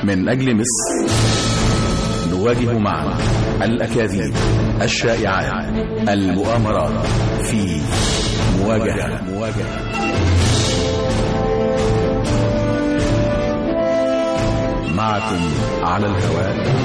من أجل مصر نواجه معا الأكاذيب الشائعات المؤامرات في مواجهة مواجهة معكم على الهواء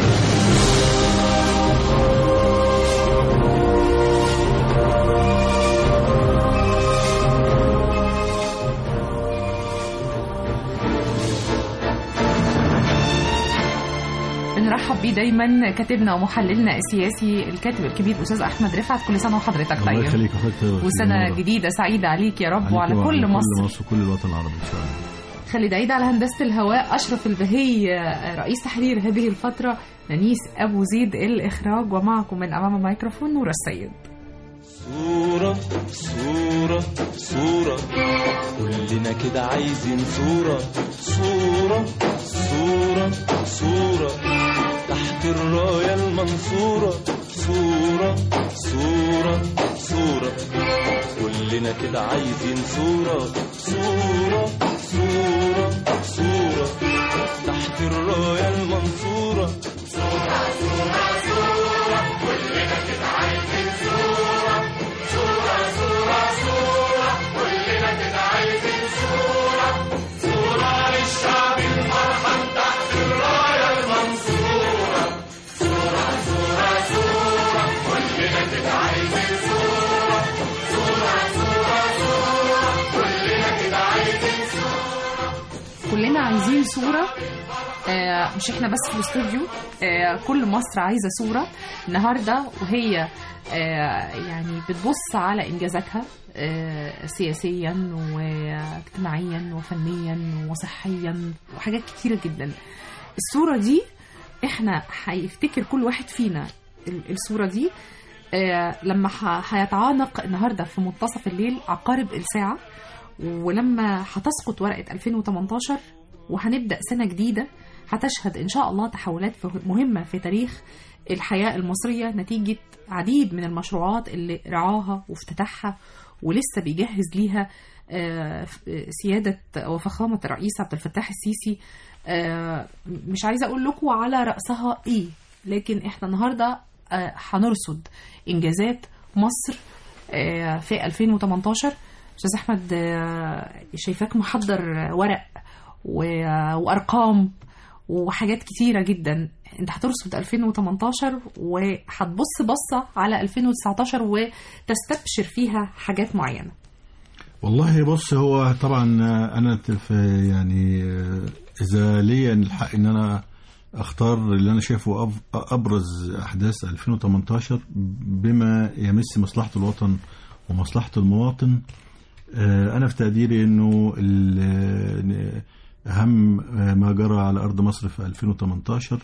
بنرحب بيه دايما كاتبنا ومحللنا السياسي الكاتب الكبير استاذ احمد رفعت كل سنه وحضرتك الله طيب يخليك يا حضرتك وسنه جديده سعيده عليك يا رب وعلى كل مصر كل مصر وكل الوطن العربي ان شاء الله خالد عيد على هندسه الهواء اشرف البهي رئيس تحرير هذه الفتره نانيس ابو زيد الاخراج ومعكم من امام الميكروفون نور السيد صورة صورة صورة كلنا كده عايزين صورة صورة صورة صورة تحت الراية المنصورة صورة صورة صورة كلنا كده عايزين صورة صورة صورة صورة تحت الراية المنصورة كلنا عايزين صورة آه، مش احنا بس في الاستوديو آه، كل مصر عايزة صورة النهاردة وهي آه، يعني بتبص على إنجازاتها آه، سياسيا واجتماعيا وفنيا وصحيا وحاجات كتيرة جدا الصورة دي احنا هيفتكر كل واحد فينا ال- الصورة دي آه، لما ح- هيتعانق النهارده في منتصف الليل عقارب الساعة ولما هتسقط ورقة 2018 وهنبدأ سنة جديدة هتشهد إن شاء الله تحولات في- مهمة في تاريخ الحياة المصرية نتيجة عديد من المشروعات اللي رعاها وافتتحها ولسه بيجهز ليها آه، ف- سيادة وفخامة الرئيس عبد الفتاح السيسي آه، مش عايزة أقول لكم على رأسها إيه لكن إحنا النهاردة آه، هنرصد إنجازات مصر آه، في 2018 استاذ احمد آه، شايفاك محضر ورق و- وارقام وحاجات كتيره جدا انت هترصد 2018 وهتبص بصه على 2019 وتستبشر فيها حاجات معينه والله بص هو طبعا انا تف- يعني اذا ليا الحق ان انا اختار اللي انا شايفه أف- ابرز احداث 2018 بما يمس مصلحه الوطن ومصلحه المواطن آه، انا في تقديري انه ال- اهم ما جرى على ارض مصر في 2018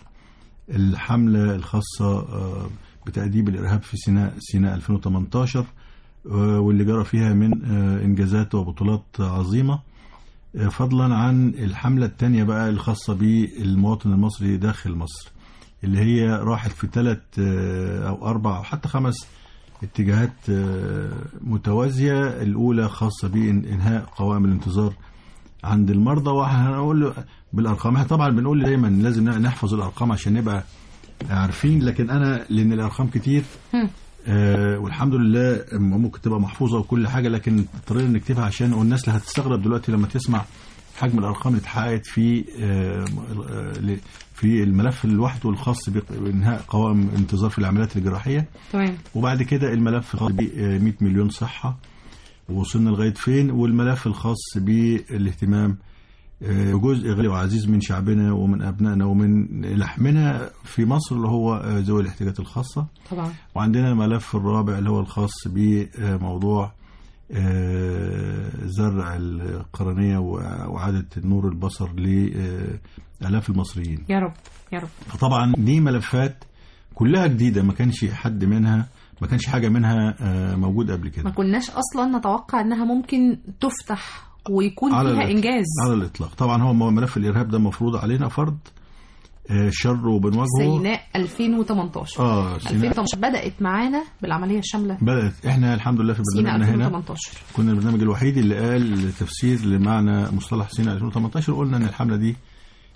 الحمله الخاصه آه، بتأديب الارهاب في سيناء سيناء 2018 آه، واللي جرى فيها من آه، انجازات وبطولات عظيمه آه، فضلا عن الحمله الثانيه بقى الخاصه بالمواطن المصري داخل مصر اللي هي راحت في ثلاث او اربع او حتى خمس اتجاهات آه، متوازيه الاولى خاصه بانهاء قوائم الانتظار عند المرضى وهنقول له بالارقام احنا طبعا بنقول دايما لازم نحفظ الارقام عشان نبقى عارفين لكن انا لان الارقام كتير هم. آه والحمد لله ممكن تبقى محفوظه وكل حاجه لكن اضطرينا نكتبها عشان والناس اللي هتستغرب دلوقتي لما تسمع حجم الارقام اللي اتحققت في آه آه، ل- في الملف لوحده الخاص بانهاء قوائم انتظار في العمليات الجراحيه تمام وبعد كده الملف الخاص ب 100 مليون صحه ووصلنا لغايه فين والملف الخاص بالاهتمام آه، جزء غالي وعزيز من شعبنا ومن ابنائنا ومن لحمنا في مصر اللي هو آه، ذوي الاحتياجات الخاصه طبعا وعندنا الملف الرابع اللي هو الخاص بموضوع آه، زرع القرنية وع- وإعادة نور البصر لآلاف المصريين يا رب يا رب فطبعا دي ملفات كلها جديدة ما كانش حد منها ما كانش حاجة منها آه، موجود قبل ما كده كناش اصلا نتوقع انها ممكن تفتح ويكون على فيها الإطلاق. انجاز على الإطلاق طبعا هو ملف الإرهاب ده مفروض علينا فرض آه، شر وبنواجهه سيناء 2018 اه سيناء 2018 بدأت معانا بالعملية الشاملة بدأت احنا الحمد لله في سيناء برنامجنا هنا 2018 كنا البرنامج الوحيد اللي قال تفسير لمعنى مصطلح سيناء 2018 قلنا ان الحمله دي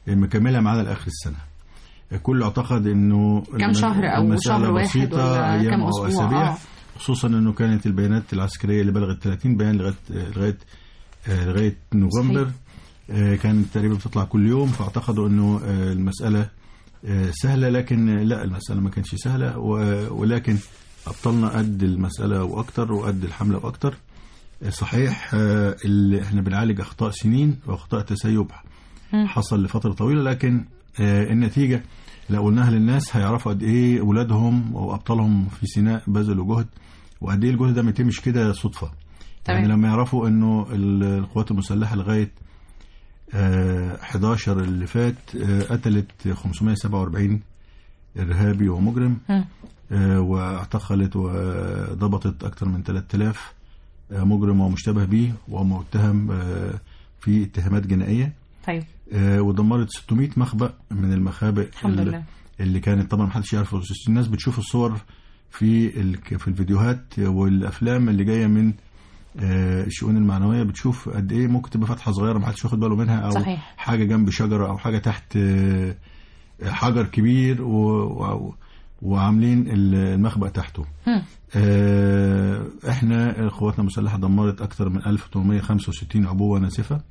مكملة معانا لآخر السنة كل اعتقد انه كم شهر أو المسألة شهر واحد بسيطة ولا ايام كم او أسبوع؟ اسابيع آه. خصوصا انه كانت البيانات العسكريه اللي بلغت 30 بيان لغايه لغايه آه، لغايه نوفمبر آه، كانت تقريبا بتطلع كل يوم فاعتقدوا انه آه، المساله آه، سهله لكن آه، لا المساله ما كانتش سهله و- ولكن ابطلنا قد المساله واكتر وقد الحمله واكتر آه، صحيح آه، اللي احنا بنعالج اخطاء سنين واخطاء تسيب مم. حصل لفتره طويله لكن آه، النتيجه لو قلناها للناس هيعرفوا قد ايه اولادهم وابطالهم في سيناء بذلوا جهد وقد ايه الجهد ده ما يتمش كده صدفه تمام. يعني لما يعرفوا انه ال- القوات المسلحه لغايه آه، 11 اللي فات آه، قتلت 547 ارهابي ومجرم مم. آه، واعتقلت وضبطت اكثر من 3000 آه، مجرم ومشتبه به ومتهم آه، في اتهامات جنائيه طيب آه، ودمرت 600 مخبأ من المخابئ الحمد اللي- لله اللي كانت طبعا محدش يعرف الناس بتشوف الصور في ال- في الفيديوهات والافلام اللي جايه من آه، الشؤون المعنويه بتشوف قد ايه ممكن تبقى فتحه صغيره محدش واخد باله منها او صحيح. حاجه جنب شجره او حاجه تحت آه، حجر كبير و و وعاملين ال- المخبأ تحته مم. آه، احنا قواتنا المسلحه دمرت اكثر من 1865 عبوه ناسفه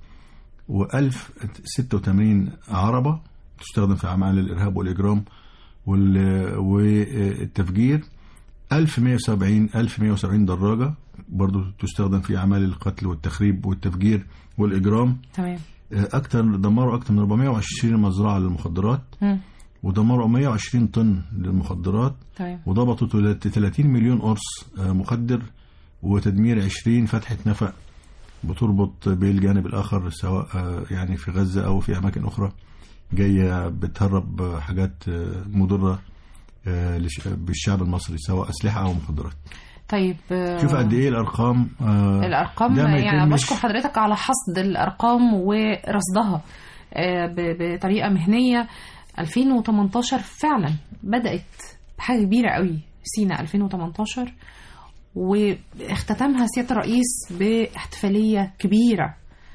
و1086 عربه تستخدم في اعمال الارهاب والاجرام وال- والتفجير 1170 1170 دراجه برضو تستخدم في اعمال القتل والتخريب والتفجير والاجرام تمام آه، اكثر دمروا اكثر من 420 مزرعه للمخدرات مم. ودمروا 120 طن للمخدرات تمام وضبطوا تلات- 30 مليون قرص آه، مخدر وتدمير 20 فتحة نفق بتربط بالجانب الآخر سواء آه، يعني في غزة أو في أماكن أخرى جاية بتهرب آه، حاجات آه، مضرة آه، لش- بالشعب المصري سواء أسلحة أو مخدرات طيب آه، شوف قد إيه الأرقام آه، الارقام ده ما يعني يتمش- بشكر حضرتك على حصد الارقام ورصدها آه، ب- بطريقه مهنيه 2018 فعلا بدات بحاجه كبيره قوي سينا 2018 واختتمها سياده الرئيس باحتفاليه كبيره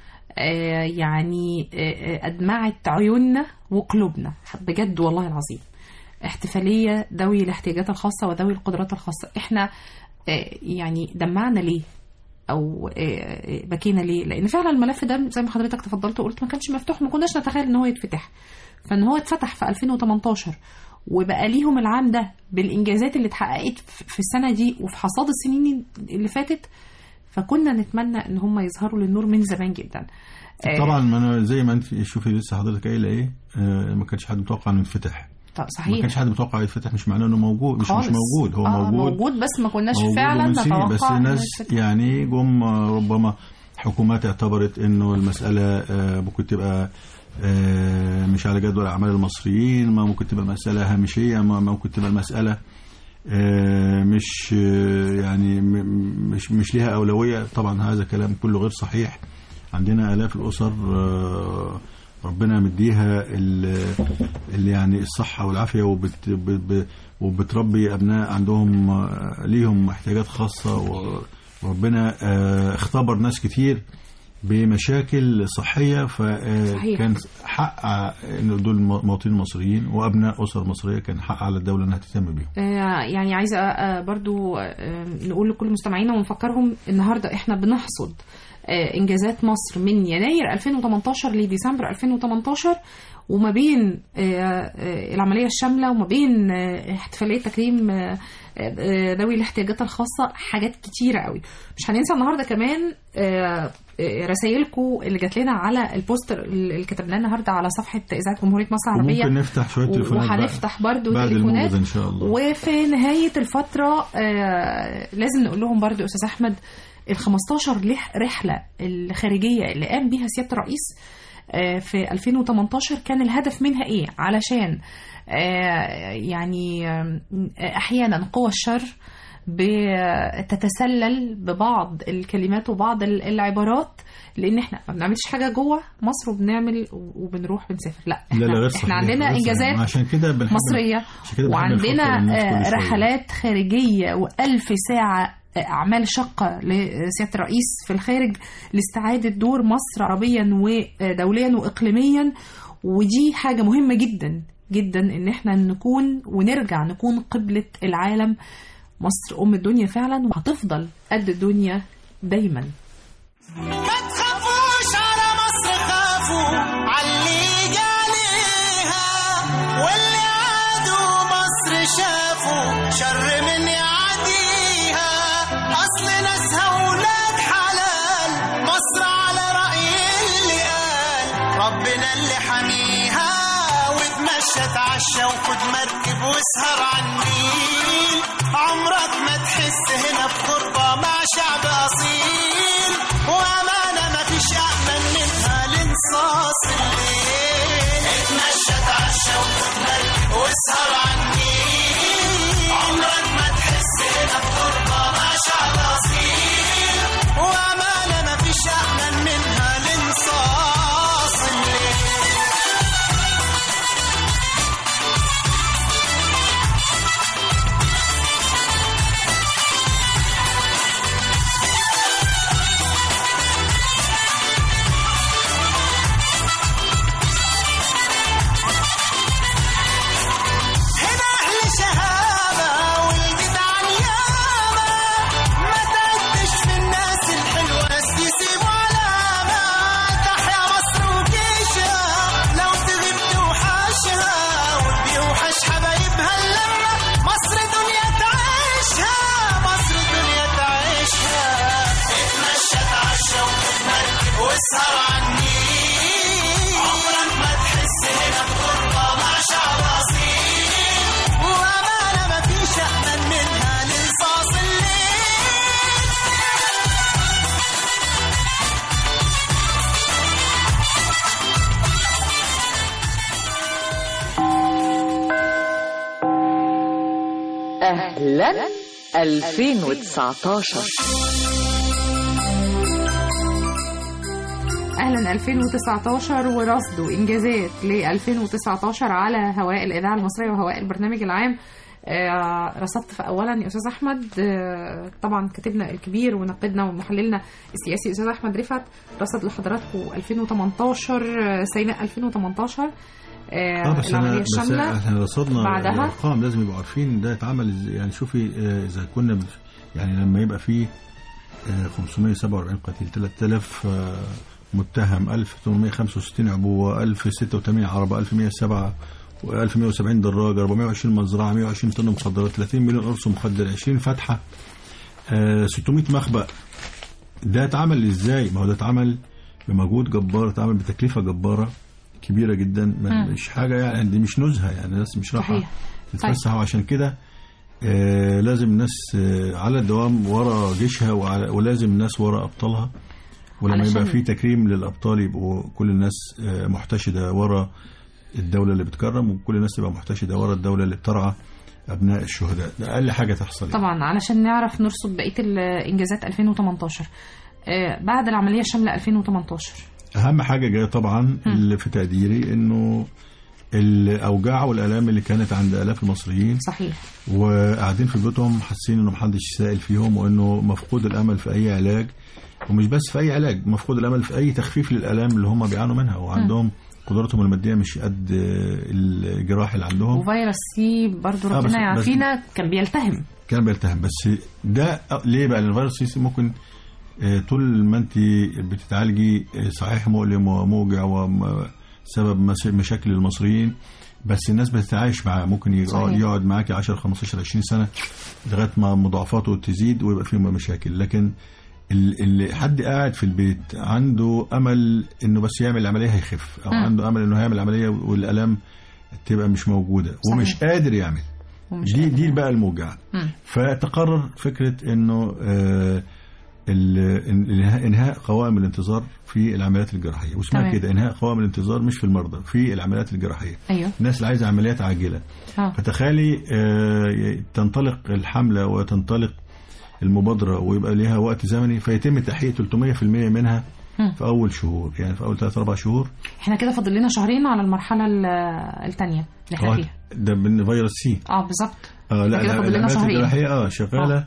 آه، يعني آه، آه، أدمعت عيوننا وقلوبنا بجد والله العظيم احتفالية ذوي الاحتياجات الخاصة وذوي القدرات الخاصة احنا آه، يعني دمعنا ليه او آه، آه، بكينا ليه لان فعلا الملف ده زي ما حضرتك تفضلت وقلت ما كانش مفتوح ما كناش نتخيل ان هو يتفتح فان هو اتفتح في 2018 وبقى ليهم العام ده بالانجازات اللي اتحققت في في السنه دي وفي حصاد السنين اللي فاتت فكنا نتمنى ان هم يظهروا للنور من زمان جدا آه، طبعا ما أنا زي ما أنت شوفي لسه حضرتك قايلة إيه آه، ما كانش حد متوقع إنه يتفتح طب ما صحيح كانش حد متوقع يتفتح مش معناه إنه موجود مش خالص. مش موجود هو آه موجود موجود بس ما كناش موجود فعلا ومن سنين، نتوقع بس إنه الناس يتفتح. يعني جم ربما حكومات اعتبرت انه المساله آه، ممكن تبقى آه، مش على جدول اعمال المصريين ما ممكن تبقى مساله هامشيه ما ممكن تبقى المساله آه، مش آه، يعني م- مش مش ليها اولويه طبعا هذا كلام كله غير صحيح عندنا الاف الاسر آه، ربنا مديها ال- اللي يعني الصحه والعافيه وبت ب- ب- وبتربي ابناء عندهم آه، ليهم احتياجات خاصه و- وربنا آه، اختبر ناس كتير بمشاكل صحيه صحيح. فكان حق ع- انه دول مواطنين مصريين وابناء اسر مصريه كان حق على الدوله انها تهتم بيهم آه، يعني عايزه آه، برضو آه، نقول لكل مستمعينا ونفكرهم النهارده احنا بنحصد آه، انجازات مصر من يناير 2018 لديسمبر 2018 وما بين آه، آه، العمليه الشامله وما بين آه، احتفاليه تكريم آه، آه، ذوي الاحتياجات الخاصه حاجات كتيره قوي مش هننسى النهارده كمان آه، آه، رسايلكم اللي جات لنا على البوستر اللي كتبناه النهارده على صفحه اذاعه جمهوريه مصر العربيه وممكن نفتح شويه تليفونات بقى وهنفتح برضو بعد تليفونات الموجز ان شاء الله وفي نهاية الفترة آه لازم نقول لهم برضو يا أستاذ أحمد ال 15 لح- رحلة الخارجية اللي قام بيها سيادة الرئيس آه في 2018 كان الهدف منها إيه؟ علشان آه يعني آه أحيانا قوى الشر بتتسلل ببعض الكلمات وبعض ال- العبارات لان احنا ما بنعملش حاجه جوه مصر وبنعمل وبنروح بنسافر لا لا لا غير احنا صحيح، عندنا غير صحيح. انجازات عشان كده بنحب مصريه عشان كده بنحب وعندنا نفكر الناس كل آه، شوية. رحلات خارجية وألف ساعة آه، أعمال شاقة لسيادة الرئيس في الخارج لاستعادة دور مصر عربيا ودوليا وإقليميا ودي حاجة مهمة جدا جدا ان احنا نكون ونرجع نكون قبلة العالم مصر ام الدنيا فعلا وهتفضل قد الدنيا دايما ما تخافوش على مصر خافوا عاللي جاليها واللي عادوا مصر شافوا شر من يعديها اصل ناسها ولاد حلال مصر على رأي اللي قال ربنا اللي حميها وتمشى تعشى وخد مركب واسهر على النيل عمرك ما تحس هنا بغربة مع شعب أصيل وأمانة ما فيش أأمن منها لانصاص الليل اتمشى تعشى وخد مركب واسهر على النيل عمرك ما تحس هنا بغربة مع شعب أصيل وأمانة ما فيش أأمن منها لانصاص الليل هنا أهل شهامة والجدعان ياما ما تعدش في الناس الحلوة ناس يسيبوا علامة تحيا مصر وجيشها لو تغيب توحشها وبيوحش حبايبها اللمة مصر دنيا تعيشها مصر دنيا تعيشها اتمشى تعشى وخد مركب واسهر على النيل عمرك ما تحس هنا بغربة مع شعب أصيل وأمانة ما فيش أأمن منها لانصاص الليل أهلا 2019 اهلا 2019 ورصد وانجازات ل 2019 على هواء الاذاعه المصريه وهواء البرنامج العام آه، رصدت في اولا يا استاذ احمد آه، طبعا كاتبنا الكبير ونقدنا ومحللنا السياسي استاذ احمد رفعت رصد لحضراتكم 2018 آه، سيناء 2018 آه، اه بس انا العمليه بس الشامله احنا رصدنا بعدها؟ الارقام لازم يبقوا عارفين ده اتعمل ازاي يعني شوفي آه، اذا كنا بن- يعني لما يبقى فيه آه، 547 قتيل 3000 آه، متهم 1865 عبوه 1086 عربه 1107 و1170 دراجه 420 مزرعه 120 طن مخدرات 30 مليون قرص مخدر 20 فتحه آه، 600 مخبأ ده اتعمل ازاي؟ ما هو ده اتعمل بمجهود جبار اتعمل بتكلفه جباره كبيره جدا ما- مم. مش حاجه يعني دي مش نزهه يعني الناس مش رايحه صحيح. تتفسح وعشان كده آه لازم الناس آه على الدوام ورا جيشها وعلى ولازم الناس ورا ابطالها ولما علشان- يبقى في تكريم للابطال يبقوا كل الناس آه محتشده ورا الدوله اللي بتكرم وكل الناس تبقى محتشده ورا الدوله اللي بترعى ابناء الشهداء ده اقل حاجه تحصل يعني. طبعا علشان نعرف نرصد بقيه الانجازات 2018 آه، بعد العمليه الشامله 2018 اهم حاجه جايه طبعا اللي في تقديري انه الاوجاع والالام اللي كانت عند الاف المصريين صحيح وقاعدين في بيوتهم حاسين انه محدش سائل فيهم وانه مفقود الامل في اي علاج ومش بس في اي علاج مفقود الامل في اي تخفيف للالام اللي هم بيعانوا منها وعندهم قدراتهم الماديه مش قد الجراح اللي عندهم وفيروس سي برضو آه، بس- ربنا بس- يعافينا كان بيلتهم كان بيلتهم بس ده ليه بقى لان الفيروس سي ممكن آه، طول ما انت بتتعالجي آه، صحيح مؤلم وموجع وسبب مس- مشاكل المصريين بس الناس بتتعايش معاه ممكن يقعد, صحيح. يقعد معاكي 10 15 20 سنه لغايه ما مضاعفاته تزيد ويبقى فيه مشاكل لكن ال- اللي حد قاعد في البيت عنده امل انه بس يعمل العمليه هيخف او مم. عنده امل انه هيعمل العمليه والالام تبقى مش موجوده ومش قادر يعمل ومش دي قادر. دي بقى الموجعه مم. فتقرر فكره انه آه، ال- إنهاء- انهاء قوائم الانتظار في العمليات الجراحيه واسمها تمام. كده انهاء قوائم الانتظار مش في المرضى في العمليات الجراحيه ايوه الناس اللي عايزه عمليات عاجله اه فتخيلي آه، تنطلق الحمله وتنطلق المبادره ويبقى ليها وقت زمني فيتم تحقيق 300% منها مم. في اول شهور يعني في اول ثلاث اربع شهور احنا كده فاضل لنا شهرين على المرحله الثانيه اللي احنا هو فيها ده من فيروس سي اه بالظبط اه لا كده لا فاضل لنا العمليات شهرين. الجراحيه اه شغاله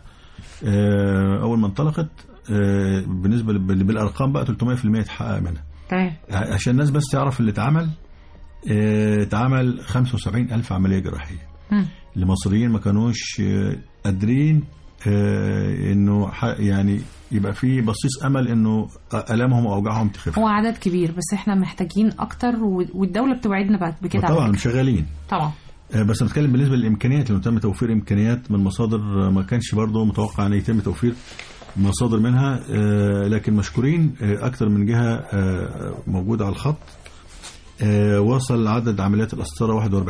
آه اول ما انطلقت آه بالنسبه لل- بالارقام بقى 300% اتحقق منها تمام ع- عشان الناس بس تعرف اللي اتعمل آه، اتعمل 75 ألف عملية جراحية مم. المصريين ما كانوش آه، قادرين آه، انه ح- يعني يبقى في بصيص امل انه الامهم واوجاعهم تخف هو عدد كبير بس احنا محتاجين اكتر و- والدوله بتوعدنا بعد بكده على طبعا فكرة. شغالين طبعا آه، بس أنا بتكلم بالنسبه للامكانيات لانه تم توفير امكانيات من مصادر آه، ما كانش برضه متوقع ان يتم توفير مصادر منها آه، لكن مشكورين آه، اكتر من جهه آه، موجوده على الخط آه، وصل عدد عمليات القسطره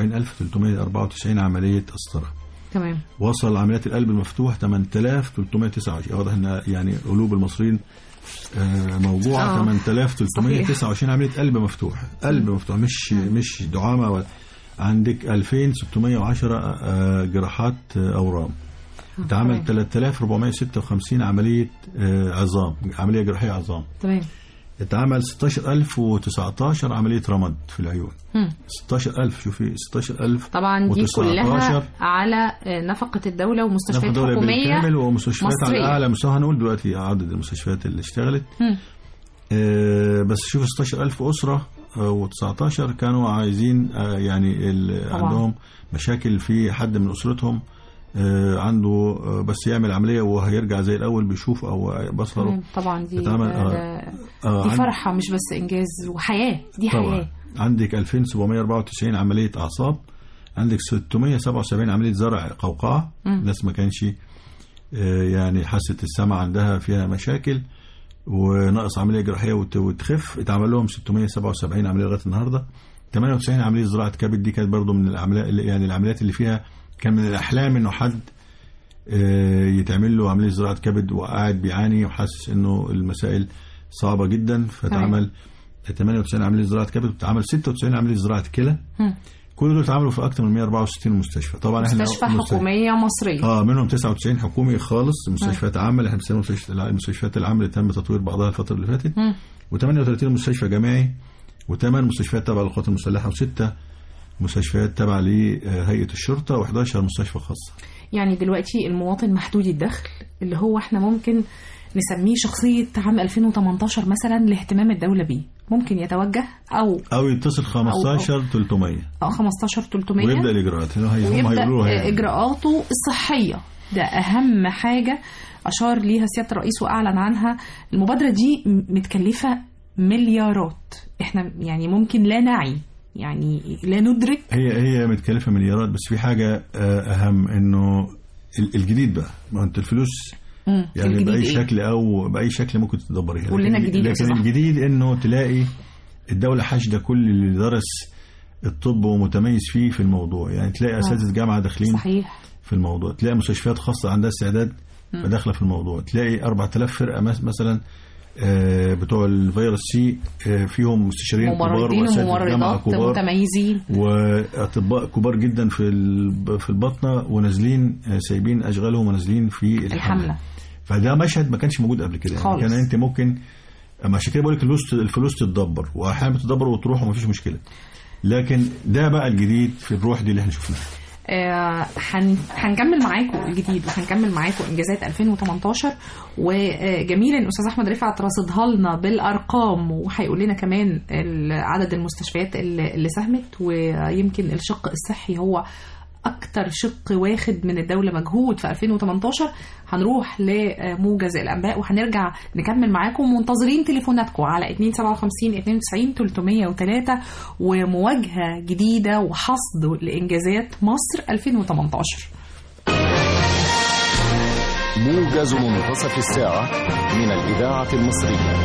41394 عمليه قسطره تمام وصل عمليات القلب المفتوح 8329 واضح ان يعني قلوب المصريين آه، موضوعه آه. 8329 عمليه قلب مفتوح قلب مفتوح مش مش دعامه ولا عندك 2610 آه، جراحات آه، اورام اتعمل 3456 عمليه آه، عظام عمليه جراحيه عظام تمام اتعمل 16019 عمليه رمد في العيون مم. 16000 شوفي 16000 طبعا دي و19 كلها على آه، نفقة الدولة نفقة ومستشفيات الدولة حكومية بالكامل ومستشفيات على مصرية. اعلى مستوى هنقول دلوقتي عدد المستشفيات اللي اشتغلت مم. آه، بس شوف 16000 اسره و19 كانوا عايزين آه، يعني ال- طبعا. عندهم مشاكل في حد من اسرتهم آه، عنده آه، بس يعمل عمليه وهيرجع زي الاول بيشوف او بصره تمام طبعا دي بتعمل- آه، آه، آه، دي عند- فرحة مش بس إنجاز وحياة دي طبعا حياة عندك 2794 عمليه اعصاب عندك 677 عمليه زرع قوقعه مم. ناس ما كانش آه، يعني حاسه السمع عندها فيها مشاكل وناقص عمليه جراحيه وت- وتخف اتعمل لهم 677 عمليه لغايه النهارده 98 عمليه زراعه كبد دي كانت برضو من العمليات اللي- يعني العمليات اللي فيها كان من الاحلام انه حد آه، يتعمل له عمليه زراعه كبد وقاعد بيعاني وحاسس انه المسائل صعبه جدا فتعمل 98 عمليه زراعه كبد وتعمل 96 عمليه زراعه كلى مم. كل دول اتعملوا في اكثر من 164 مستشفى طبعا احنا مستشفى مستشفى- حكومية مصرية اه منهم 99 حكومي خالص مستشفيات عامه اللي احنا بنسميها مستشفيات الع- المستشفيات العامه اللي تم تطوير بعضها الفتره اللي فاتت مم. و38 مستشفى جامعي وثمان مستشفيات تبع للقوات المسلحه وسته مستشفيات تبع لهيئه الشرطه و11 مستشفى خاصه يعني دلوقتي المواطن محدود الدخل اللي هو احنا ممكن نسميه شخصية عام 2018 مثلا لاهتمام الدولة بيه ممكن يتوجه أو او يتصل 15 300 أو 15 300 ويبدا الاجراءات هنا هي- هم ويبدأ هيقولوا له هي- إجراءاته الصحية ده أهم حاجة أشار ليها سيادة الرئيس وأعلن عنها المبادرة دي م- متكلفة مليارات احنا يعني ممكن لا نعي يعني لا ندرك هي هي متكلفه مليارات بس في حاجه آه، اهم انه ال- الجديد بقى ما انت الفلوس مم. يعني الجديد باي إيه؟ شكل او باي شكل ممكن تدبريها قول لنا لكن- الجديد يا أستاذ لكن أحمد. الجديد انه تلاقي الدوله حاشده كل اللي درس الطب ومتميز فيه في الموضوع يعني تلاقي اساتذه جامعه داخلين صحيح في الموضوع تلاقي مستشفيات خاصه عندها استعداد داخله في الموضوع تلاقي 4000 فرقه مس- مثلا آه، بتوع الفيروس سي آه، فيهم مستشارين كبار ممرضين واساتذه جامعه وممرضات كبار متميزين واطباء كبار جدا في الب- في البطنه ونازلين آه، سايبين اشغالهم ونازلين في الحمله, الحملة فده مشهد ما كانش موجود قبل كده يعني خالص. كان انت ممكن اما عشان كده بقول لك الفلوس الفلوس تتدبر واحيانا بتتدبر وتروح ومفيش مشكله لكن ده بقى الجديد في الروح دي اللي احنا شفناها آه، هن- هنكمل معاكم الجديد وهنكمل معاكم انجازات 2018 وجميل ان استاذ احمد رفعت راصدها لنا بالارقام وهيقول لنا كمان ال- عدد المستشفيات اللي اللي ساهمت ويمكن الشق الصحي هو اكتر شق واخد من الدوله مجهود في 2018 هنروح لموجز الانباء وهنرجع نكمل معاكم منتظرين تليفوناتكم على 257 92 303 ومواجهه جديده وحصد لانجازات مصر 2018 موجز منتصف الساعة من الإذاعة المصرية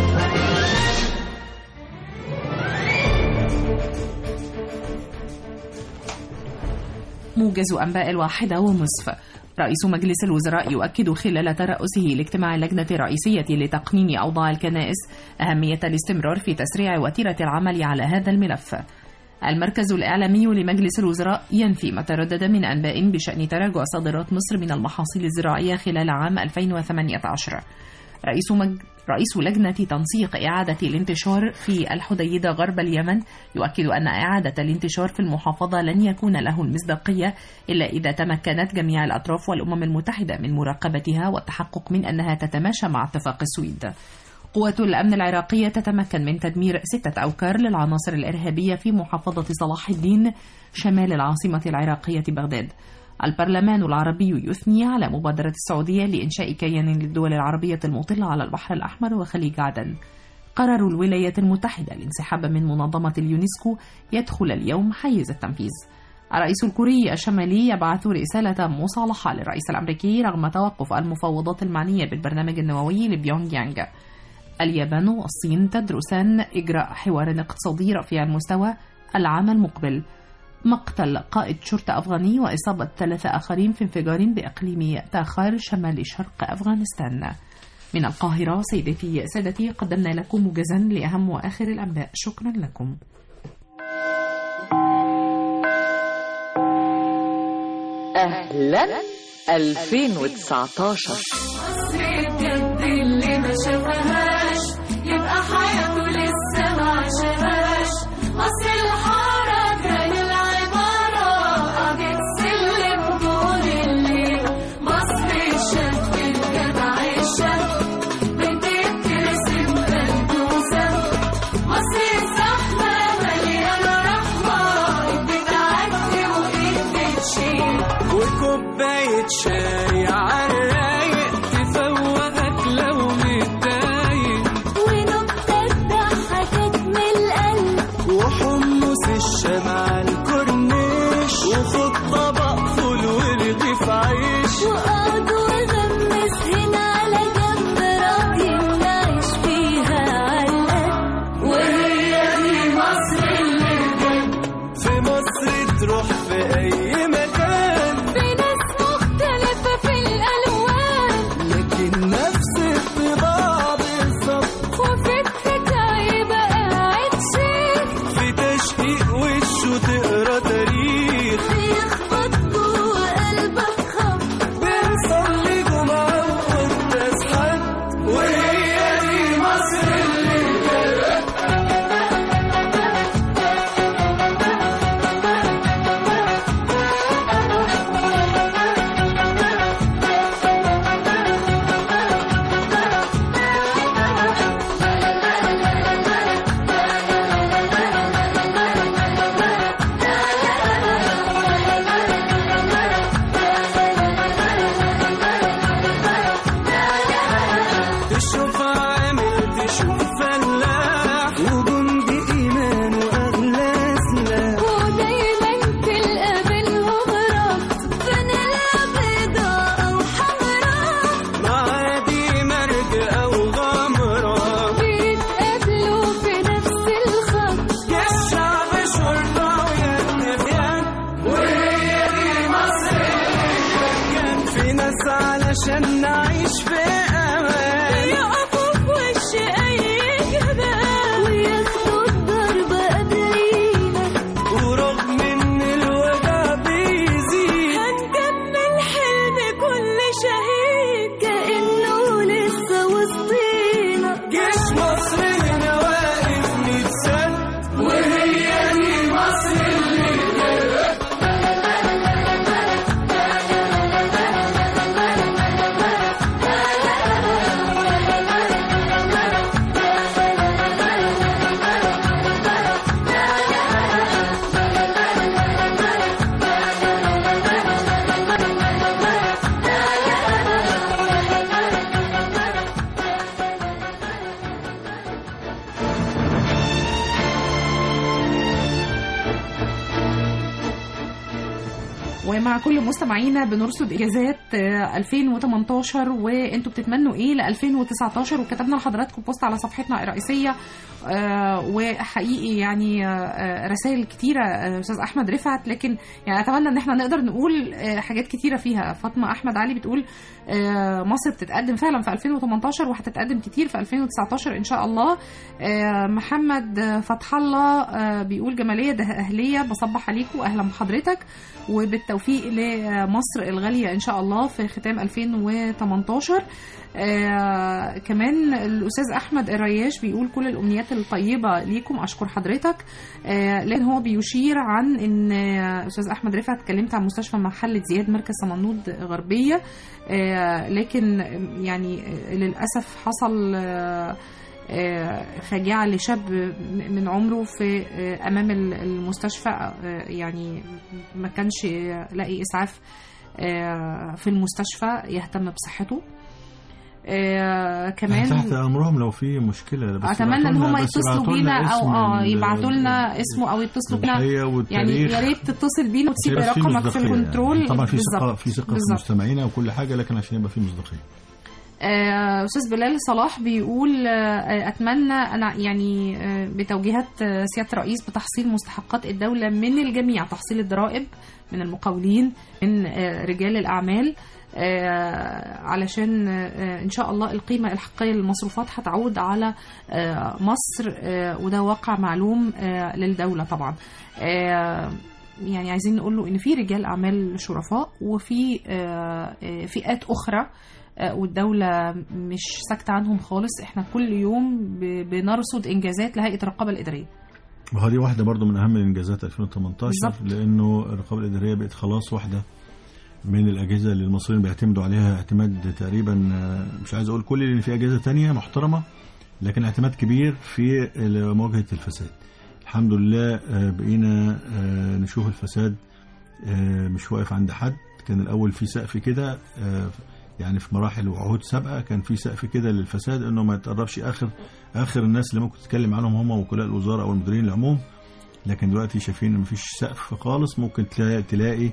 موجز أنباء الواحدة ونصف رئيس مجلس الوزراء يؤكد خلال ترأسه لاجتماع اللجنة الرئيسية لتقنين أوضاع الكنائس أهمية الاستمرار في تسريع وتيرة العمل على هذا الملف المركز الإعلامي لمجلس الوزراء ينفي ما تردد من أنباء بشأن تراجع صادرات مصر من المحاصيل الزراعية خلال عام 2018 رئيس مج... رئيس لجنة تنسيق إعادة الانتشار في الحديدة غرب اليمن يؤكد أن إعادة الانتشار في المحافظة لن يكون له المصداقية إلا إذا تمكنت جميع الأطراف والأمم المتحدة من مراقبتها والتحقق من أنها تتماشى مع اتفاق السويد قوات الأمن العراقية تتمكن من تدمير ستة أوكار للعناصر الإرهابية في محافظة صلاح الدين شمال العاصمة العراقية بغداد البرلمان العربي يثني على مبادرة السعودية لإنشاء كيان للدول العربية المطلة على البحر الأحمر وخليج عدن قرار الولايات المتحدة الانسحاب من منظمة اليونسكو يدخل اليوم حيز التنفيذ الرئيس الكوري الشمالي يبعث رسالة مصالحة للرئيس الأمريكي رغم توقف المفاوضات المعنية بالبرنامج النووي لبيونغ يانغ اليابان والصين تدرسان إجراء حوار اقتصادي رفيع المستوى العام المقبل مقتل قائد شرطة أفغاني وإصابة ثلاثة آخرين في انفجار بإقليم تاخار شمال شرق أفغانستان من القاهرة سيدتي سادتي قدمنا لكم موجزا لأهم وآخر الأنباء شكرا لكم أهلا 2019 بجد اللي ما شافهاش يبقى حياته لسه ما عاشهاش مصر الحارة العمارة قضية سلم طول الليل مصر الشاب الجدع الشاب بتترسم بلدوسة مصر الزحمة مليانة رحمة ايد بتعدي وايد بتشيل وكوباية شاي عالرايق تفوقك لو متضايق ونكتة ضحكت من القلب وحمص الشمع الكورنيش وخد طبق فول ورغيف عيش وقعد وغمس هنا على جنب راضي نعيش فيها علقة وهي دي مصر اللي بجد في مصر تروح في أي مكان في ناس مختلفة في الألوان لكن نفس الطباع بالظبط وفكرة يبقى قاعد شيخ في تشقيق وشه تقرا تاريخ بيخبط جوه قلبك خبط بنصلي جمعة وقداس حد وهي دي مصر اللي تشوف عامل تشوف فلاح وجندي إيمان وأغلى سلاح ودايما تلقى بينهم ربط فانيلا بيضاء أو حمراء معادي مرج أو غمرة بيتقابلوا في نفس الخط يا الشعب شرطة ويا النبيان وهي دي مصر كان في ناس علشان نعيش في أمان يقفوا في وش أي جبال وياخدوا الضربة قبلينا ورغم إن الوجع بيزيد هنكمل حلم كل شهيد كأنه لسه وسطينا جيش مصر هنا واقف ميت سنة وهي دي مصر اللي ومع كل مستمعينا بنرصد اجازات آه، 2018 وانتوا بتتمنوا ايه ل 2019 وكتبنا لحضراتكم بوست على صفحتنا الرئيسيه آه، وحقيقي يعني آه، رسائل كتيره آه، استاذ احمد رفعت لكن يعني اتمنى ان احنا نقدر نقول آه، حاجات كتيره فيها فاطمه احمد علي بتقول آه، مصر بتتقدم فعلا في 2018 وهتتقدم كتير في 2019 ان شاء الله آه، محمد آه، فتح الله آه، بيقول جماليه ده اهليه بصبح عليكم واهلا بحضرتك وبالتوفيق لمصر الغاليه ان شاء الله في ختام 2018 آه كمان الاستاذ احمد الرياش بيقول كل الامنيات الطيبه ليكم اشكر حضرتك آه لان هو بيشير عن ان آه، استاذ احمد رفعت اتكلمت عن مستشفى محله زياد مركز صمنود غربيه آه لكن يعني آه، للاسف حصل آه آه، فاجعة لشاب م- من عمره في آه، أمام ال- المستشفى آه، يعني ما كانش لاقي إسعاف آه، في المستشفى يهتم بصحته آه، كمان كمان تحت امرهم لو في مشكله بس اتمنى ان يبعتوا لنا- هم بس يتصلوا يبعتوا لنا بينا او اسم اه ال- يبعتوا لنا اسمه او يتصلوا بينا الضحية يعني والتاريخ يا ريت تتصل بينا وتسيب يبقى في رقمك في مصداقية. الكنترول طبعا في ثقه بالظبط. في ثقه في بالظبط. مستمعينا وكل حاجه لكن عشان يبقى في مصداقيه آه، استاذ بلال صلاح بيقول آه، اتمنى انا يعني آه، بتوجيهات آه، سياده الرئيس بتحصيل مستحقات الدوله من الجميع تحصيل الضرائب من المقاولين من آه، رجال الاعمال آه، علشان آه، ان شاء الله القيمه الحقيقيه للمصروفات هتعود على آه، مصر آه، وده واقع معلوم آه، للدوله طبعا آه، يعني عايزين نقول له ان في رجال اعمال شرفاء وفي آه، آه، فئات اخرى آه، والدولة مش ساكتة عنهم خالص احنا كل يوم ب- بنرصد انجازات لهيئة الرقابة الإدارية وهذه واحدة برضو من أهم الإنجازات 2018 بالظبط. لأنه الرقابة الإدارية بقت خلاص واحدة من الأجهزة اللي المصريين بيعتمدوا عليها اعتماد تقريبا آه، مش عايز أقول كل اللي في أجهزة تانية محترمة لكن اعتماد كبير في مواجهة الفساد الحمد لله آه، بقينا آه، نشوف الفساد آه، مش واقف عند حد كان الأول في سقف كده آه، يعني في مراحل وعهود سابقة كان في سقف كده للفساد إنه ما يتقربش آخر آخر الناس اللي ممكن تتكلم عنهم هم وكلاء الوزارة أو المديرين العموم لكن دلوقتي شايفين إن مفيش سقف خالص ممكن تلاقي, تلاقي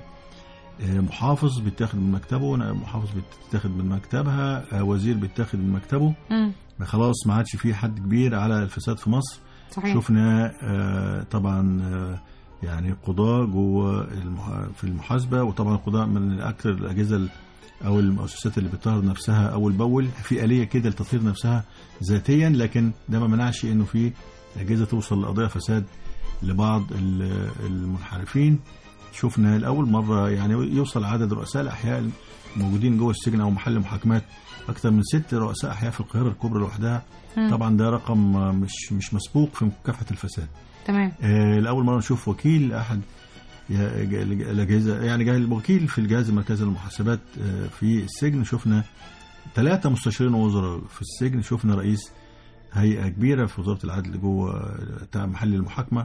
آه، محافظ بيتاخد من مكتبه محافظ بيتاخد من مكتبها آه، وزير بيتاخد من مكتبه مم. خلاص ما عادش في حد كبير على الفساد في مصر صحيح شفنا آه، طبعا آه، يعني قضاة جوه المح- في المحاسبة وطبعا القضاء من أكثر الأجهزة ال- أو المؤسسات اللي بتطهر نفسها أول بأول في آلية كده لتطهير نفسها ذاتيا لكن ده ما منعش إنه في أجهزة توصل لقضايا فساد لبعض ال- المنحرفين شفنا الأول مرة يعني يوصل عدد رؤساء الأحياء موجودين جوه السجن أو محل محاكمات أكثر من ست رؤساء أحياء في القاهرة الكبرى لوحدها مم. طبعا ده رقم آه، مش مش مسبوق في مكافحة الفساد تمام آه، لأول مرة نشوف وكيل أحد يا- ج- الأجهزة يعني جاي الوكيل في الجهاز المركزي للمحاسبات آه، في السجن شفنا ثلاثة مستشارين وزراء في السجن شفنا رئيس هيئة كبيرة في وزارة العدل جوه آه، بتاع محل المحاكمة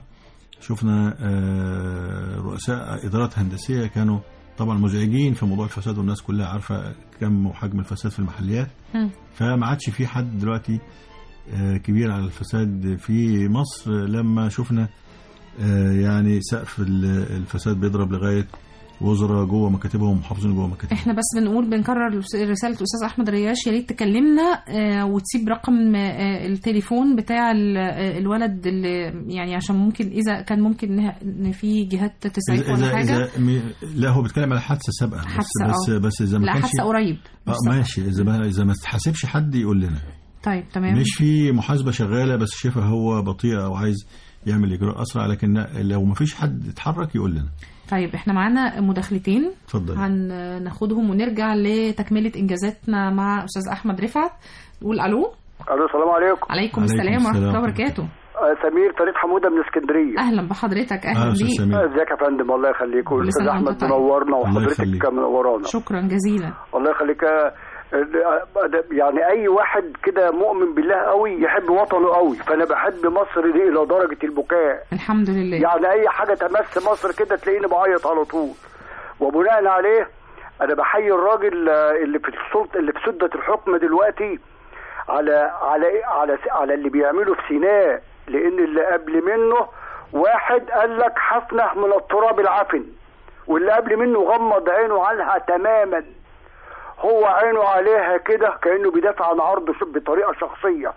شفنا آه، رؤساء إدارات هندسية كانوا طبعا مزعجين في موضوع الفساد والناس كلها عارفة كم وحجم الفساد في المحليات مم. فما عادش في حد دلوقتي آه، كبير على الفساد في مصر لما شفنا آه، يعني سقف ال- الفساد بيضرب لغايه وزراء جوه مكاتبهم ومحافظين جوه مكاتبهم احنا بس بنقول بنكرر رسالة الأستاذ أحمد رياش يا ريت تكلمنا آه، وتسيب رقم آه، التليفون بتاع ال- آه، الولد اللي يعني عشان ممكن إذا كان ممكن إنها- إن في جهات تسعف اذا ولا اذا, حاجة إذا م- لا هو بيتكلم على حادثه سابقه بس حادثة، بس آه. بس اذا ما لا كانش حادثة قريب اه مش صح. ماشي اذا ما اذا ما تحاسبش حد يقول لنا طيب تمام مش في محاسبه شغاله بس شايفها هو بطيئه او عايز يعمل اجراء اسرع لكن لا- لو ما فيش حد اتحرك يقول لنا طيب احنا معانا مداخلتين اتفضل هناخدهم ونرجع لتكملة إنجازاتنا مع أستاذ أحمد رفعت نقول ألو الو السلام عليكم عليكم عليكم السلام ورحمة السلام الله ورحمة وبركاته آه، سمير فريد حموده من اسكندريه أهلا بحضرتك أهلا اه استاذ بيك سمير ازيك يا فندم الله يخليك كل والاستاذ سنة وأنت احمد طيب. منورنا الله وحضرتك يخليك. منورانا شكرا جزيلا الله يخليك آه، آه، ده- يعني اي واحد كده مؤمن بالله قوي يحب وطنه قوي فانا بحب مصر دي الى درجه البكاء الحمد لله يعني اي حاجه تمس مصر كده تلاقيني بعيط على طول وبناء عليه انا بحيي الراجل آه، اللي في السلطه اللي في سده الحكم دلوقتي على على إيه؟ على على اللي بيعمله في سيناء لان اللي قبل منه واحد قال لك حفنه من التراب العفن واللي قبل منه غمض عينه عنها تماما هو عينه عليها كده كانه بيدافع عن عرضه شو- بطريقه شخصيه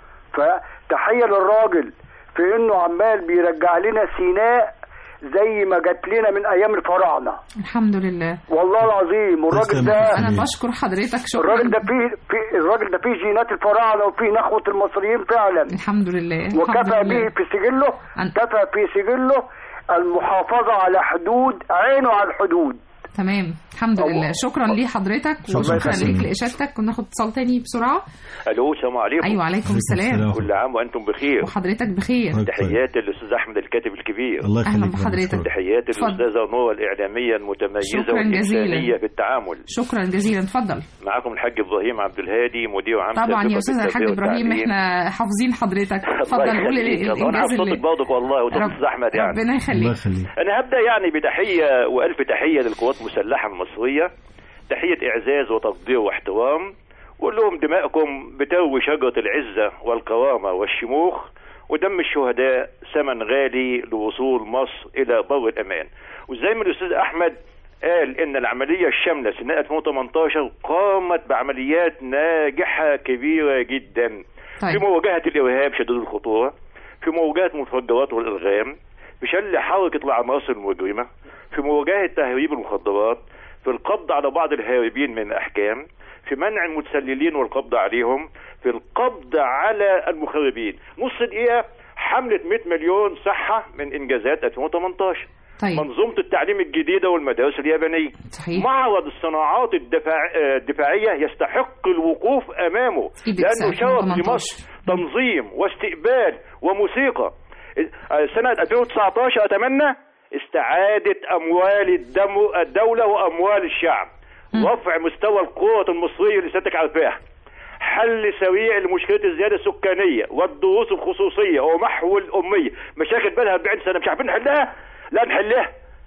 فتحيه للراجل في انه عمال بيرجع لنا سيناء زي ما جات لنا من ايام الفراعنه الحمد لله والله العظيم والراجل تسلم ده يا أنا جميل. بشكر حضرتك شكرا الراجل ده فيه في الراجل ده فيه جينات الفراعنه وفيه نخوه المصريين فعلا الحمد لله الحمد وكفى لله. به في سجله أن- كفى في سجله المحافظه على حدود عينه على الحدود تمام الحمد لله شكرا لحضرتك شكراً وشكرا حسن. ليك لاشارتك وناخد اتصال تاني بسرعه الو السلام عليكم ايوه عليكم السلام كل عام وانتم بخير وحضرتك بخير تحياتي للاستاذ احمد الكاتب الكبير الله أهلا يخليك بحضرتك. تحياتي اتفضل. الاستاذه نور الاعلاميه المتميزه شكراً جزيلاً. والانسانيه في التعامل شكرا جزيلا اتفضل معكم الحاج ابراهيم عبد الهادي مدير عام طبعا يا تربية استاذ الحاج التربية ابراهيم والتعليم. احنا حافظين حضرتك الله اتفضل قول يخليك. ال- الله، انا عارف الانجاز صوتك اللي برضك والله وصوت رب- الاستاذ احمد يعني ربنا الله يخليك يخليك انا هبدا يعني بتحيه والف تحيه للقوات المسلحه المصريه تحيه اعزاز وتقدير واحترام وقول لهم دماءكم بتروي شجره العزه والكرامه والشموخ ودم الشهداء ثمن غالي لوصول مصر الى بر الامان وزي ما الاستاذ احمد قال ان العمليه الشامله سنه 2018 قامت بعمليات ناجحه كبيره جدا طيب. في مواجهه الارهاب شديد الخطوره في مواجهه المخدرات والالغام في شل حركه العناصر المجرمه في مواجهه تهريب المخدرات في القبض على بعض الهاربين من الاحكام في منع المتسللين والقبض عليهم في القبض على المخربين نص دقيقه حمله 100 مليون صحه من انجازات 2018 طيب منظومه التعليم الجديده والمدارس اليابانيه صحيح معرض الصناعات الدفاع... آه، الدفاعيه يستحق الوقوف امامه إيدك لانه ساعة شرف 2018. لمصر تنظيم واستقبال وموسيقى آه، سنه 2019 اتمنى استعاده اموال الدم الدوله واموال الشعب رفع مستوى القوة المصرية اللي سيادتك عارفاها حل سريع لمشكلة الزيادة السكانية والدروس الخصوصية ومحو الأمية مشاكل بقالها 40 سنة مش عارفين نحلها لا نحلها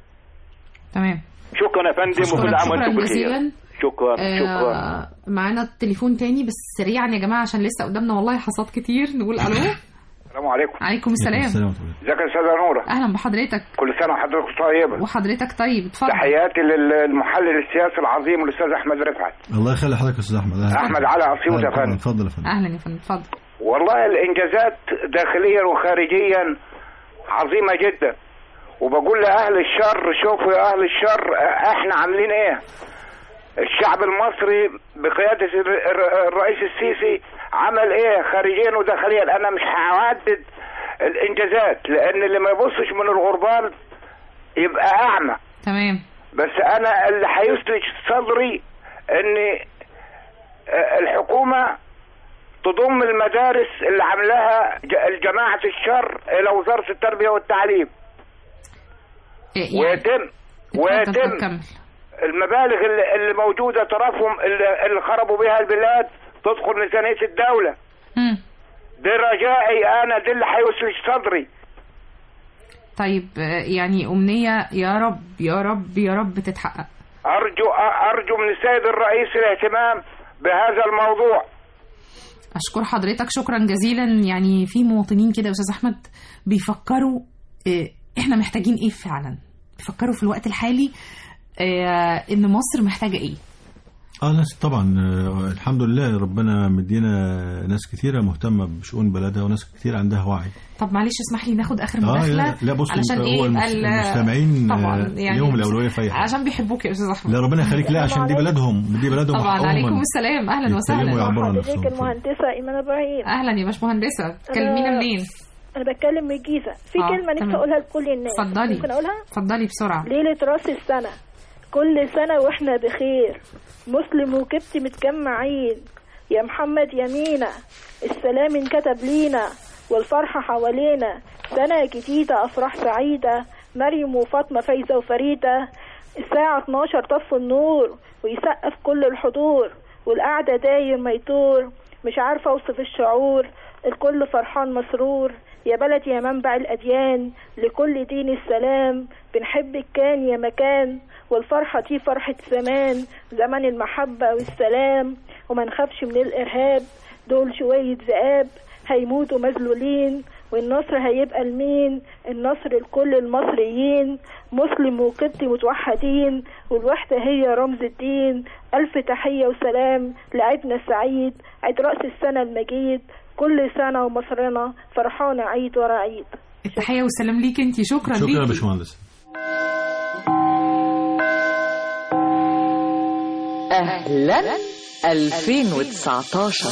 تمام شكرا يا فندم شكرا وكل عام شكرا وانتم بخير جزيلا شكرا شكرا آه معانا التليفون تاني بس سريعا يا جماعه عشان لسه قدامنا والله حصاد كتير نقول الو السلام عليكم عليكم السلام السلام ازيك يا استاذه نوره اهلا بحضرتك كل سنه وحضرتك طيبه وحضرتك طيب اتفضل تحياتي للمحلل السياسي العظيم الاستاذ احمد رفعت الله يخلي حضرتك يا استاذ احمد أهلا. احمد علي اسيوط يا أهلا. فندم اتفضل يا فندم اهلا يا فندم اتفضل والله الانجازات داخليا وخارجيا عظيمه جدا وبقول لاهل الشر شوفوا يا اهل الشر احنا عاملين ايه الشعب المصري بقياده الر- الر- الرئيس السيسي عمل ايه خارجيا وداخليا انا مش هعدد الانجازات لان اللي ما يبصش من الغربال يبقى اعمى تمام بس انا اللي هيسلج صدري ان آه، الحكومه تضم المدارس اللي عاملاها ج- جماعه الشر الى وزاره التربيه والتعليم إيه يعني ويتم اتفضل، ويتم طب كمل المبالغ اللي, اللي موجوده ترفهم اللي, اللي خربوا بها البلاد تدخل ميزانيه الدوله مم. ده رجائي انا ده اللي هيسلج صدري طيب آه، يعني امنيه يا رب يا رب يا رب تتحقق ارجو ارجو من السيد الرئيس الاهتمام بهذا الموضوع اشكر حضرتك شكرا جزيلا يعني في مواطنين كده يا استاذ احمد بيفكروا آه، احنا محتاجين ايه فعلا بيفكروا في الوقت الحالي آه، ان مصر محتاجه ايه اه ناس طبعا آه، الحمد لله ربنا مدينا ناس كثيره مهتمه بشؤون بلدها وناس كثير عندها وعي طب معلش اسمح لي ناخد اخر اه مداخله لا, لا بص علشان هو ايه المس- يبقى ال- المستمعين طبعا آه، يعني ليهم الاولويه في اي حاجه عشان بيحبوك يا استاذ احمد لا ربنا يخليك لا عشان دي بلدهم دي بلدهم طبعا وحقهم عليكم إن السلام اهلا يتكلموا وسهلا ويعبروا عن حضرتك نفسهم المهندسة إيمان إبراهيم اهلا يا باشمهندسه تكلمينا أنا- منين أنا بتكلم من الجيزة في آه، كلمة تمام. نفسي أقولها لكل الناس اتفضلي ممكن أقولها؟ اتفضلي بسرعه ليلة راس السنة كل سنة وإحنا بخير مسلم وكبت متجمعين يا محمد يمينا السلام انكتب لينا والفرحة حوالينا سنة جديدة أفراح سعيدة مريم وفاطمة فايزة وفريدة الساعة 12 طفوا النور ويسقف كل الحضور والقعدة داير ما يدور مش عارفة أوصف الشعور الكل فرحان مسرور يا بلد يا منبع الأديان لكل دين السلام بنحبك كان يا مكان والفرحة دي فرحة زمان زمن المحبة والسلام وما نخافش من الإرهاب دول شوية ذئاب هيموتوا مذلولين والنصر هيبقى لمين النصر لكل المصريين مسلم وقبطي متوحدين والوحدة هي رمز الدين ألف تحية وسلام لعيدنا السعيد عيد رأس السنة المجيد كل سنة ومصرنا فرحانة عيد ورا عيد التحيه والسلام ليك انت شكرا شكرا يا ليكي باشمهندس أهلا 2019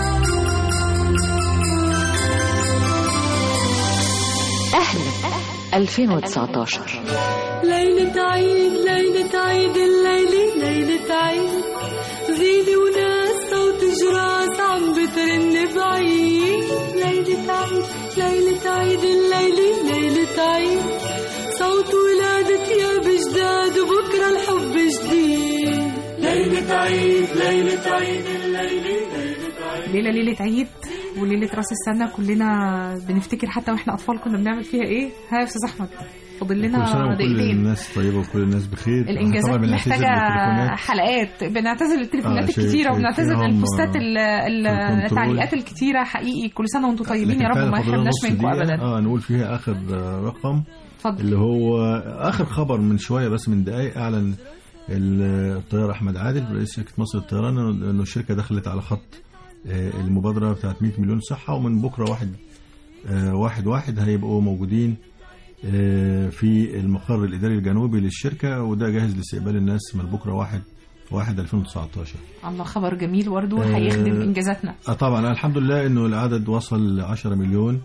أهلا 2019 ليلة عيد ليلة عيد الليلة ليلة عيد زينة وناس صوت جراس عم بترن بعيد ليلة عيد ليلة عيد الليلة ليلة عيد صوت ولادة يا بجداد وبكرة الحب جديد ليلة عيد ليلة عيد الليلة ليلة عيد ليلة ليلة عيد وليلة راس السنة كلنا بنفتكر حتى واحنا أطفال كنا بنعمل فيها إيه؟ ها يا أستاذ أحمد فاضل كل سنة لنا وكل دقيقتين الناس طيبة وكل الناس بخير إحنا الانجازات طبعاً بنعتذر محتاجه للتليفونات. حلقات بنعتذر للتليفونات آه، شايف- الكتيره شايف وبنعتذر فيهم، للبوستات آه، ال- ال- الكنترول. التعليقات الكتيره حقيقي كل سنه وانتم طيبين لكن يا رب فعلا ما فاضل لنا يحرمناش نص منكم دقيقة، ابدا اه نقول فيها اخر آه، رقم اتفضل. اللي هو اخر خبر من شويه بس من دقائق اعلن ال- الطيار احمد عادل رئيس شركه مصر للطيران انه إنه الشركه دخلت على خط آه، المبادره بتاعت 100 مليون صحه ومن بكره واحد آه، واحد واحد هيبقوا موجودين آه، في المقر الاداري الجنوبي للشركه وده جاهز لاستقبال الناس من بكره واحد واحد 2019 الله خبر جميل برضه آه، هيخدم انجازاتنا اه طبعا الحمد لله انه العدد وصل ل 10 مليون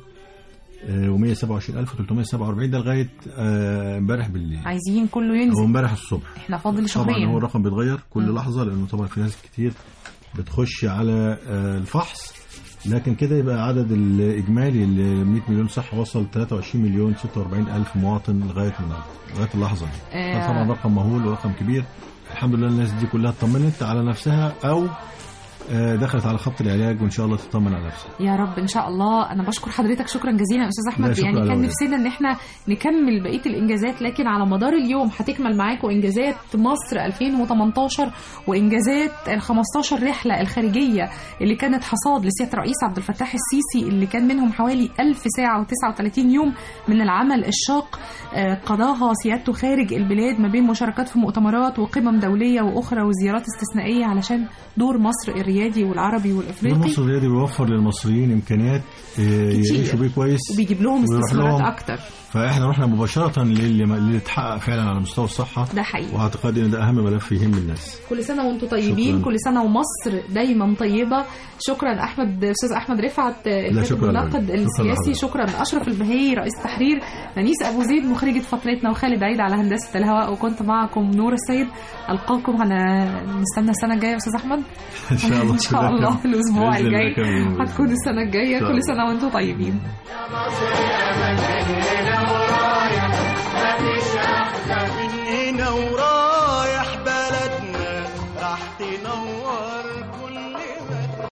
و127347 ده لغايه آه، امبارح بالليل عايزين كله او ينزل امبارح الصبح احنا فاضل طبعا هو شهرين الرقم بيتغير كل لحظه لانه طبعا في ناس كتير بتخش على آه، الفحص لكن كده يبقى عدد الاجمالي ل 100 مليون صح وصل 23 مليون 46 الف مواطن لغايه النهارده لغايه اللحظه دي آه. ده طبعا رقم مهول ورقم كبير الحمد لله الناس دي كلها اطمنت على نفسها او آه، دخلت على خط العلاج وان شاء الله تطمن على نفسها يا رب ان شاء الله انا بشكر حضرتك شكرا جزيلا يا استاذ لا، احمد شكرا يعني على كان واجب. نفسنا ان احنا نكمل بقيه الانجازات لكن على مدار اليوم هتكمل معاكم انجازات مصر 2018 وانجازات ال 15 رحله الخارجيه اللي كانت حصاد لسياده الرئيس عبد الفتاح السيسي اللي كان منهم حوالي 1000 ساعه و39 يوم من العمل الشاق آه، قضاها سيادته خارج البلاد ما بين مشاركات في مؤتمرات وقمم دوليه واخرى وزيارات استثنائيه علشان دور مصر الريادي والعربي والافريقي مصر الرياضي بيوفر للمصريين امكانيات آه، كتير. يعيشوا بيه كويس وبيجيب لهم ويروح استثمارات لهم. اكتر فاحنا رحنا مباشره للي اللي اتحقق فعلا على مستوى الصحه ده حقيقي واعتقادي ان ده اهم ملف يهم الناس كل سنه وانتم طيبين شكراً. كل سنه ومصر دايما طيبه شكرا احمد استاذ احمد رفعت الكاتب شكراً الناقد لحضرتك. شكراً السياسي لحضرتك. شكرا اشرف البهي رئيس تحرير نانيس ابو زيد مخرجه فترتنا وخالد عيد على هندسه الهواء وكنت معكم نور السيد القاكم هنستنى السنه الجايه يا استاذ احمد ان شاء الله ان شاء الله الاسبوع بإذن الله الجاي كم- هتكون السنه الجايه إن شاء كل الله. سنه وانتم طيبين مصر يا مجد هنا ورايا مفيش